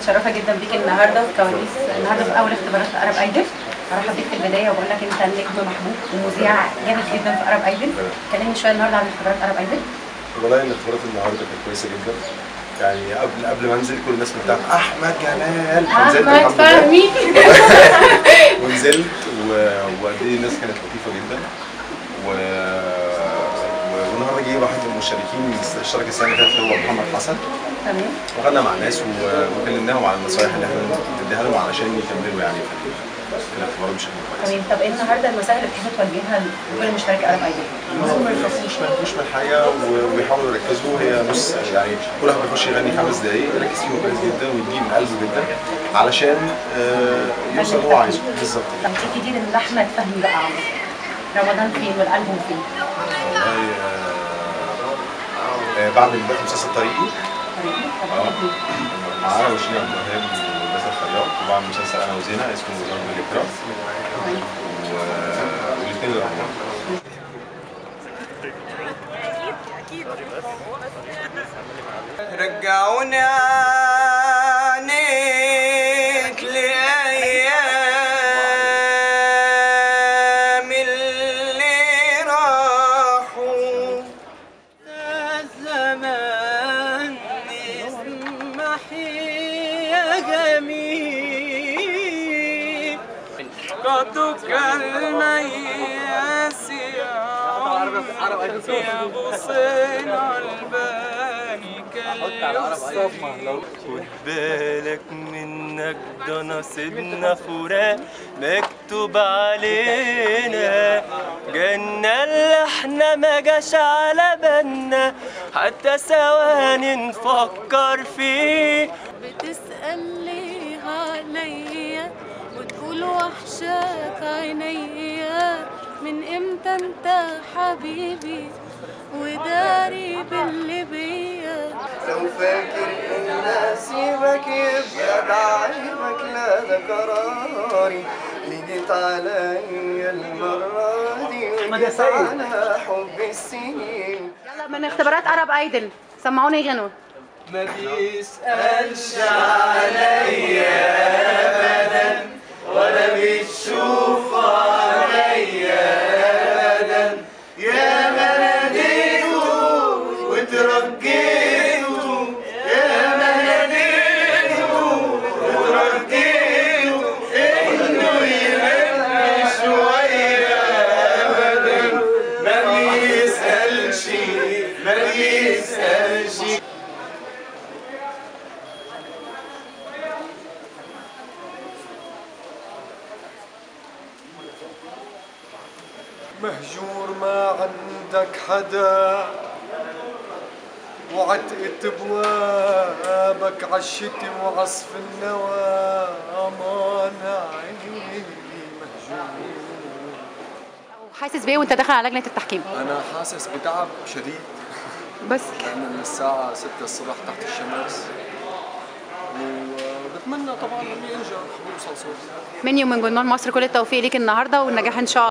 متشرفه جدا بيك النهارده في كواليس النهارده في اول اختبارات في ارب ايدل هروح اديك في البدايه واقول لك انت نجم محبوب ومذيع جامد جدا في ارب ايدل كلمني شويه النهارده عن اختبارات ارب ايدل والله الاختبارات النهارده كانت كويسه جدا يعني قبل قبل ما انزل كل الناس بتاعت احمد جمال ونزلت احمد الحمد لله. فهمي ونزلت و- وقد ايه الناس كانت لطيفه جدا و... و- والنهارده جه واحد من المشاركين اشترك السنه اللي فاتت هو محمد حسن تمام وغنى مع الناس و- وكلمناهم على النصايح اللي احنا بنديها لهم علشان يكملوا يعني في في الاختبارات بشكل كويس. تمام طب ايه النهارده المسائل اللي بتحب توجهها لكل مشترك ارب ايدل هم ما يخافوش ما يخافوش من الحقيقه و- ويحاولوا يركزوا هي نص يعني كل واحد بيخش يغني خمس دقايق يركز فيهم كويس جدا ويجيب من قلبه جدا علشان آه، يوصل اللي هو عايزه بالظبط طب في جديد ان احمد فهمي بقى عمرو رمضان فين والالبوم فين والله آه، آه، بعمل دلوقتي مسلسل طريقي طب ايه معانا وشيرين عبد الوهاب وباسل الخياط وبعمل مسلسل انا وزينه اسمه ضرب الاكراه والاثنين رمضان رجعوني عنيك لأيام اللي راحوا زمان اسمحي يا جميل قد كالمياس يا بوصين الباني خد بالك منك ده نصيبنا فراق مكتوب علينا جنة اللي احنا ما جاش على بالنا حتى ثواني نفكر فيه بتسأل ليه عليا وتقول وحشاك عينيا من امتى انت حبيبي وداري باللي بيا لو فاكر ان اسيبك يبقى ده عيبك لا ده قراري لقيت عليا المرة دي وجيت على حب السنين يلا من اختبارات ارب ايدل سمعوني غنوه ما بيسألش عليا أبدا ولا بتشوف عليا أبدا يا ما ناديته وترجيته يا ما ناديته وترجيته إنه يغني شوية أبدا ما بيسألش ما بيسألش مهجور ما عندك حدا وعتقت بوابك عالشتي وعصف النوى امان عيني مهجور حاسس بايه وانت داخل على لجنه التحكيم انا حاسس بتعب شديد بس لأن من الساعة 6 الصبح تحت الشمس وبتمنى طبعا اني انجح واوصل صوت مني ومن جمهور مصر كل التوفيق ليك النهارده والنجاح ان شاء الله